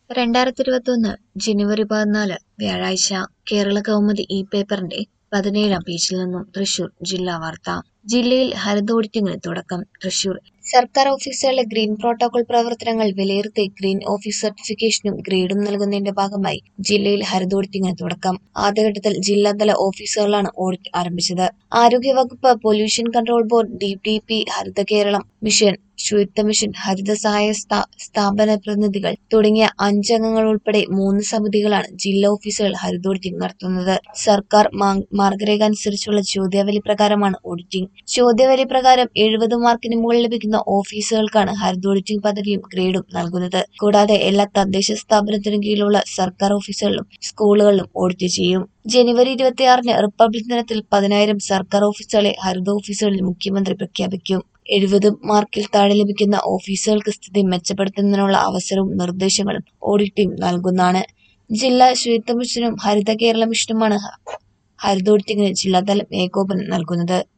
രണ്ടായിരത്തി ഇരുപത്തൊന്ന് ജനുവരി പതിനാല് വ്യാഴാഴ്ച കേരള കൗമുദി ഈ പേപ്പറിന്റെ പതിനേഴാം പേജിൽ നിന്നും തൃശൂർ ജില്ലാ വാർത്ത ജില്ലയിൽ ഹരിത ഓഡിറ്റിംഗിന് തുടക്കം തൃശൂർ സർക്കാർ ഓഫീസുകളിലെ ഗ്രീൻ പ്രോട്ടോകോൾ പ്രവർത്തനങ്ങൾ വിലയിരുത്തി ഗ്രീൻ ഓഫീസ് സർട്ടിഫിക്കേഷനും ഗ്രേഡും നൽകുന്നതിന്റെ ഭാഗമായി ജില്ലയിൽ ഹരിത ഓഡിറ്റിംഗിന് തുടക്കം ആദ്യഘട്ടത്തിൽ ജില്ലാതല ഓഫീസുകളിലാണ് ഓഡിറ്റ് ആരംഭിച്ചത് ആരോഗ്യവകുപ്പ് pollution control board D T P Haritha Keralam mission Suchitwa mission ഹരിത സഹായ സ്ഥാ- സ്ഥാപന പ്രതിനിധികൾ തുടങ്ങിയ അഞ്ചംഗങ്ങൾ ഉൾപ്പെടെ മൂന്ന് സമിതികളാണ് ജില്ലാ ഓഫീസുകൾ ഹരിത ഓഡിറ്റിംഗ് നടത്തുന്നത് സർക്കാർ മാ- മാർഗരേഖ അനുസരിച്ചുള്ള ചോദ്യാവലി പ്രകാരമാണ് ഓഡിറ്റിംഗ് ചോദ്യാവലി പ്രകാരം എഴുപത് മാർക്കിന് മുകളിൽ ലഭിക്കുന്ന ഓഫീസുകൾക്കാണ് ഹരിത ഓഡിറ്റിംഗ് പദവിയും ഗ്രേഡും നൽകുന്നത് കൂടാതെ എല്ലാ തദ്ദേശ സ്ഥാപനത്തിനും കീഴിലുള്ള സർക്കാർ ഓഫീസുകളിലും സ്കൂളുകളിലും ഓഡിറ്റ് ചെയ്യും ജനുവരി ഇരുപത്തിയാറിന് റിപ്പബ്ലിക് ദിനത്തിൽ പതിനായിരം സർക്കാർ ഓഫീസുകളെ ഹരിത ഓഫീസുകളിൽ മുഖ്യമന്ത്രി പ്രഖ്യാപിക്കും എഴുപത് മാർക്കിൽ താഴെ ലഭിക്കുന്ന ഓഫീസുകൾക്ക് സ്ഥിതി മെച്ചപ്പെടുത്തുന്നതിനുള്ള അവസരവും നിർദ്ദേശങ്ങളും ഓഡിറ്റ് ടീം നൽകുന്നതാണ് ജില്ലാ ശുചിത്വ മിഷനും ഹരിത കേരള മിഷനുമാണ് ഹ- ഹരിത ഓഡിറ്റിംഗിന് ജില്ലാതലം ഏകോപനം നൽകുന്നത്